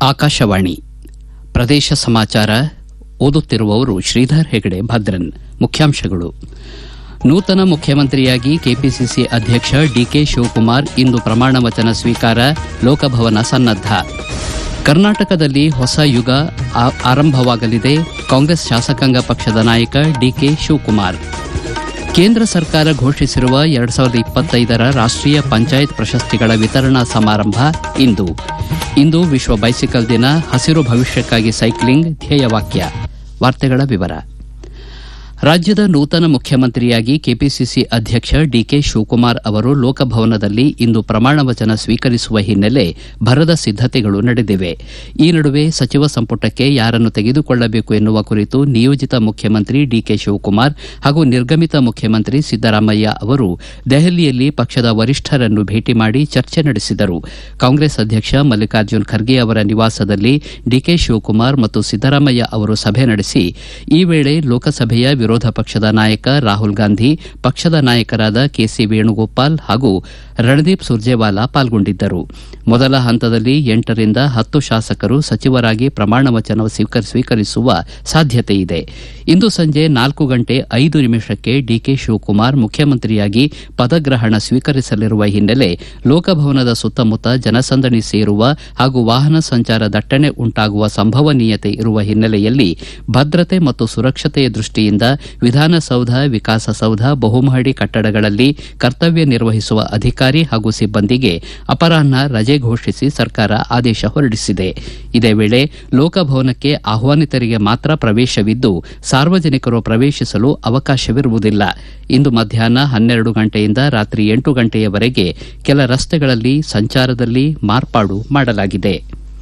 ಆಕಾಶವಾಣಿ ಪ್ರದೇಶ ಸಮಾಚಾರ ಓದುತ್ತಿರುವವರು ಶ್ರೀಧರ್ ಹೆಗಡೆ ಭದ್ರನ್ ಮುಖ್ಯಾಂಶಗಳು ನೂತನ ಮುಖ್ಯಮಂತ್ರಿಯಾಗಿ ಕೆಪಿಸಿಸಿ ಅಧ್ಯಕ್ಷ ಡಿಕೆ ಶಿವಕುಮಾರ್ ಇಂದು ಪ್ರಮಾಣ ವಚನ ಸ್ವೀಕಾರ ಲೋಕಭವನ ಸನ್ನದ್ದ ಕರ್ನಾಟಕದಲ್ಲಿ ಹೊಸ ಯುಗ ಆ- ಆರಂಭವಾಗಲಿದೆ ಕಾಂಗ್ರೆಸ್ ಶಾಸಕಾಂಗ ಪಕ್ಷದ ನಾಯಕ ಡಿಕೆ ಶಿವಕುಮಾರ್ ಕೇಂದ್ರ ಸರ್ಕಾರ ಘೋಷಿಸಿರುವ ಎರಡ್ ಸಾವಿರದ ಇಪ್ಪತ್ತೈದರ ರಾಷ್ಟೀಯ ಪಂಚಾಯತ್ ಪ್ರಶಸ್ತಿಗಳ ವಿತರಣಾ ಸಮಾರಂಭ ಇಂದು ಇಂದು ವಿಶ್ವ ಬೈಸಿಕಲ್ ದಿನ ಹಸಿರು ಭವಿಷ್ಯಕ್ಕಾಗಿ ಸೈಕ್ಲಿಂಗ್ ಧ್ಯೇಯವಾಕ್ಯ ವಾರ್ತೆಗಳ ವಿವರ ರಾಜ್ಯದ ನೂತನ ಮುಖ್ಯಮಂತ್ರಿಯಾಗಿ ಕೆಪಿಸಿಸಿ ಅಧ್ಯಕ್ಷ ಡಿಕೆ ಶಿವಕುಮಾರ್ ಅವರು ಲೋಕಭವನದಲ್ಲಿ ಇಂದು ಪ್ರಮಾಣ ವಚನ ಸ್ವೀಕರಿಸುವ ಹಿನ್ನೆಲೆ ಭರದ ಸಿದ್ದತೆಗಳು ನಡೆದಿವೆ ಈ ನಡುವೆ ಸಚಿವ ಸಂಪುಟಕ್ಕೆ ಯಾರನ್ನು ತೆಗೆದುಕೊಳ್ಳಬೇಕು ಎನ್ನುವ ಕುರಿತು ನಿಯೋಜಿತ ಮುಖ್ಯಮಂತ್ರಿ ಡಿಕೆ ಶಿವಕುಮಾರ್ ಹಾಗೂ ನಿರ್ಗಮಿತ ಮುಖ್ಯಮಂತ್ರಿ ಸಿದ್ದರಾಮಯ್ಯ ಅವರು ದೆಹಲಿಯಲ್ಲಿ ಪಕ್ಷದ ವರಿಷ್ಠರನ್ನು ಭೇಟಿ ಮಾಡಿ ಚರ್ಚೆ ನಡೆಸಿದರು ಕಾಂಗ್ರೆಸ್ ಅಧ್ಯಕ್ಷ ಮಲ್ಲಿಕಾರ್ಜುನ್ ಖರ್ಗೆ ಅವರ ನಿವಾಸದಲ್ಲಿ ಡಿಕೆ ಶಿವಕುಮಾರ್ ಮತ್ತು ಸಿದ್ದರಾಮಯ್ಯ ಅವರು ಸಭೆ ನಡೆಸಿ ಈ ವೇಳೆ ಲೋಕಸಭೆಯ ವಿರೋಧ ಪಕ್ಷದ ನಾಯಕ ರಾಹುಲ್ ಗಾಂಧಿ ಪಕ್ಷದ ನಾಯಕರಾದ ಕೆಸಿ ವೇಣುಗೋಪಾಲ್ ಹಾಗೂ ರಣದೀಪ್ ಸುರ್ಜೇವಾಲಾ ಪಾಲ್ಗೊಂಡಿದ್ದರು ಮೊದಲ ಹಂತದಲ್ಲಿ ಎಂಟರಿಂದ ಹತ್ತು ಶಾಸಕರು ಸಚಿವರಾಗಿ ಪ್ರಮಾಣ ವಚನ ಸ್ವೀಕರ್- ಸ್ವೀಕರಿಸುವ ಸಾಧ್ಯತೆಯಿದೆ ಇಂದು ಸಂಜೆ ನಾಲ್ಕು ಗಂಟೆ ಐದು ನಿಮಿಷಕ್ಕೆ ಡಿಕೆ ಶಿವಕುಮಾರ್ ಮುಖ್ಯಮಂತ್ರಿಯಾಗಿ ಪದಗ್ರಹಣ ಸ್ವೀಕರಿಸಲಿರುವ ಹಿನ್ನೆಲೆ ಲೋಕಭವನದ ಸುತ್ತಮುತ್ತ ಜನಸಂದಣಿ ಸೇರುವ ಹಾಗೂ ವಾಹನ ಸಂಚಾರ ದಟ್ಟಣೆ ಉಂಟಾಗುವ ಸಂಭವನೀಯತೆ ಇರುವ ಹಿನ್ನೆಲೆಯಲ್ಲಿ ಭದ್ರತೆ ಮತ್ತು ಸುರಕ್ಷತೆಯ ದೃಷ್ಟಿಯಿಂದ ವಿಧಾನಸೌಧ ವಿಕಾಸಸೌಧ ಬಹುಮಹಡಿ ಕಟ್ಟಡಗಳಲ್ಲಿ ಕರ್ತವ್ಯ ನಿರ್ವಹಿಸುವ ಅಧಿಕಾರಿ ಹಾಗೂ ಸಿಬ್ಬಂದಿಗೆ ಅಪರಾಹ್ನ ರಜೆ ಘೋಷಿಸಿ ಸರ್ಕಾರ ಆದೇಶ ಹೊರಡಿಸಿದೆ ಇದೇ ವೇಳೆ ಲೋಕಭವನಕ್ಕೆ ಆಹ್ವಾನಿತರಿಗೆ ಮಾತ್ರ ಪ್ರವೇಶವಿದ್ದು ಸಾರ್ವಜನಿಕರು ಪ್ರವೇಶಿಸಲು ಅವಕಾಶವಿರುವುದಿಲ್ಲ ಇಂದು ಮಧ್ಯಾಹ್ನ ಹನ್ನೆರಡು ಗಂಟೆಯಿಂದ ರಾತ್ರಿ ಎಂಟು ಗಂಟೆಯವರೆಗೆ ಕೆಲ ರಸ್ತೆಗಳಲ್ಲಿ ಸಂಚಾರದಲ್ಲಿ ಮಾರ್ಪಾಡು ಮಾಡಲಾಗಿದೆ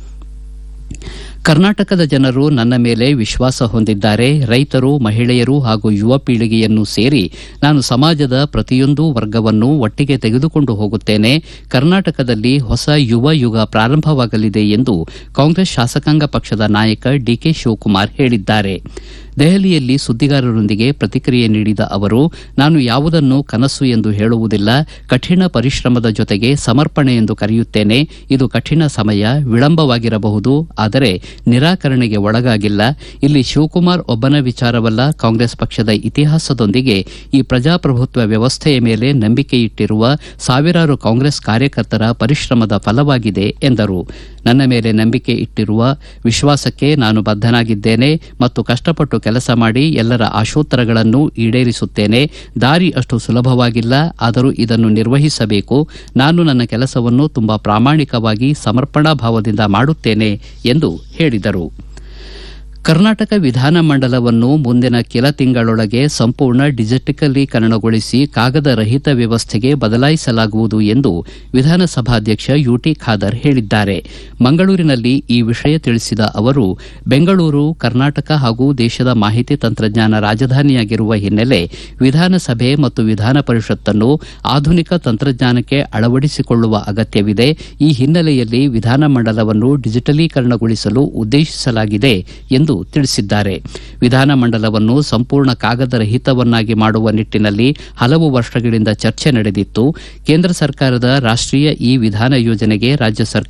ಕರ್ನಾಟಕದ ಜನರು ನನ್ನ ಮೇಲೆ ವಿಶ್ವಾಸ ಹೊಂದಿದ್ದಾರೆ ರೈತರು ಮಹಿಳೆಯರು ಹಾಗೂ ಯುವ ಪೀಳಿಗೆಯನ್ನು ಸೇರಿ ನಾನು ಸಮಾಜದ ಪ್ರತಿಯೊಂದು ವರ್ಗವನ್ನು ಒಟ್ಟಿಗೆ ತೆಗೆದುಕೊಂಡು ಹೋಗುತ್ತೇನೆ ಕರ್ನಾಟಕದಲ್ಲಿ ಹೊಸ ಯುವ ಯುಗ ಪ್ರಾರಂಭವಾಗಲಿದೆ ಎಂದು ಕಾಂಗ್ರೆಸ್ ಶಾಸಕಾಂಗ ಪಕ್ಷದ ನಾಯಕ ಡಿಕೆ ಶಿವಕುಮಾರ್ ಹೇಳಿದ್ದಾರೆ ದೆಹಲಿಯಲ್ಲಿ ಸುದ್ದಿಗಾರರೊಂದಿಗೆ ಪ್ರತಿಕ್ರಿಯೆ ನೀಡಿದ ಅವರು ನಾನು ಯಾವುದನ್ನು ಕನಸು ಎಂದು ಹೇಳುವುದಿಲ್ಲ ಕಠಿಣ ಪರಿಶ್ರಮದ ಜೊತೆಗೆ ಸಮರ್ಪಣೆ ಎಂದು ಕರೆಯುತ್ತೇನೆ ಇದು ಕಠಿಣ ಸಮಯ ವಿಳಂಬವಾಗಿರಬಹುದು ಆದರೆ ನಿರಾಕರಣೆಗೆ ಒಳಗಾಗಿಲ್ಲ ಇಲ್ಲಿ ಶಿವಕುಮಾರ್ ಒಬ್ಬನ ವಿಚಾರವಲ್ಲ ಕಾಂಗ್ರೆಸ್ ಪಕ್ಷದ ಇತಿಹಾಸದೊಂದಿಗೆ ಈ ಪ್ರಜಾಪ್ರಭುತ್ವ ವ್ಯವಸ್ಥೆಯ ಮೇಲೆ ನಂಬಿಕೆಯಿಟ್ಟಿರುವ ಸಾವಿರಾರು ಕಾಂಗ್ರೆಸ್ ಕಾರ್ಯಕರ್ತರ ಪರಿಶ್ರಮದ ಫಲವಾಗಿದೆ ಎಂದರು ನನ್ನ ಮೇಲೆ ನಂಬಿಕೆ ಇಟ್ಟಿರುವ ವಿಶ್ವಾಸಕ್ಕೆ ನಾನು ಬದ್ಧನಾಗಿದ್ದೇನೆ ಮತ್ತು ಕಷ್ಟಪಟ್ಟು ಕೆಲಸ ಮಾಡಿ ಎಲ್ಲರ ಆಶೋತ್ತರಗಳನ್ನು ಈಡೇರಿಸುತ್ತೇನೆ ದಾರಿ ಅಷ್ಟು ಸುಲಭವಾಗಿಲ್ಲ ಆದರೂ ಇದನ್ನು ನಿರ್ವಹಿಸಬೇಕು ನಾನು ನನ್ನ ಕೆಲಸವನ್ನು ತುಂಬಾ ಪ್ರಾಮಾಣಿಕವಾಗಿ ಸಮರ್ಪಣಾ ಭಾವದಿಂದ ಮಾಡುತ್ತೇನೆ ಎಂದು ಹೇಳಿದರು ಕರ್ನಾಟಕ ವಿಧಾನಮಂಡಲವನ್ನು ಮುಂದಿನ ಕೆಲ ತಿಂಗಳೊಳಗೆ ಸಂಪೂರ್ಣ ಡಿಜಿಟಲೀಕರಣಗೊಳಿಸಿ ಕಾಗದ ರಹಿತ ವ್ಯವಸ್ಥೆಗೆ ಬದಲಾಯಿಸಲಾಗುವುದು ಎಂದು ವಿಧಾನಸಭಾಧ್ಯಕ್ಷ ಯುಟಿ ಖಾದರ್ ಹೇಳಿದ್ದಾರೆ ಮಂಗಳೂರಿನಲ್ಲಿ ಈ ವಿಷಯ ತಿಳಿಸಿದ ಅವರು ಬೆಂಗಳೂರು ಕರ್ನಾಟಕ ಹಾಗೂ ದೇಶದ ಮಾಹಿತಿ ತಂತ್ರಜ್ಞಾನ ರಾಜಧಾನಿಯಾಗಿರುವ ಹಿನ್ನೆಲೆ ವಿಧಾನಸಭೆ ಮತ್ತು ವಿಧಾನ ಪರಿಷತ್ತನ್ನು ಆಧುನಿಕ ತಂತ್ರಜ್ಞಾನಕ್ಕೆ ಅಳವಡಿಸಿಕೊಳ್ಳುವ ಅಗತ್ಯವಿದೆ ಈ ಹಿನ್ನೆಲೆಯಲ್ಲಿ ವಿಧಾನಮಂಡಲವನ್ನು ಡಿಜಿಟಲೀಕರಣಗೊಳಿಸಲು ಉದ್ದೇಶಿಸಲಾಗಿದೆ ಎಂದು ತಿಳಿಸಿದ್ದಾರೆ ವಿಧಾನಮಂಡಲವನ್ನು ಸಂಪೂರ್ಣ ಕಾಗದ ರಹಿತವನ್ನಾಗಿ ಮಾಡುವ ನಿಟ್ಟಿನಲ್ಲಿ ಹಲವು ವರ್ಷಗಳಿಂದ ಚರ್ಚೆ ನಡೆದಿತ್ತು ಕೇಂದ್ರ ಸರ್ಕಾರದ ರಾಷ್ಟೀಯ ಇ ವಿಧಾನ ಯೋಜನೆಗೆ ರಾಜ್ಯ ಸರ್ಕಾರ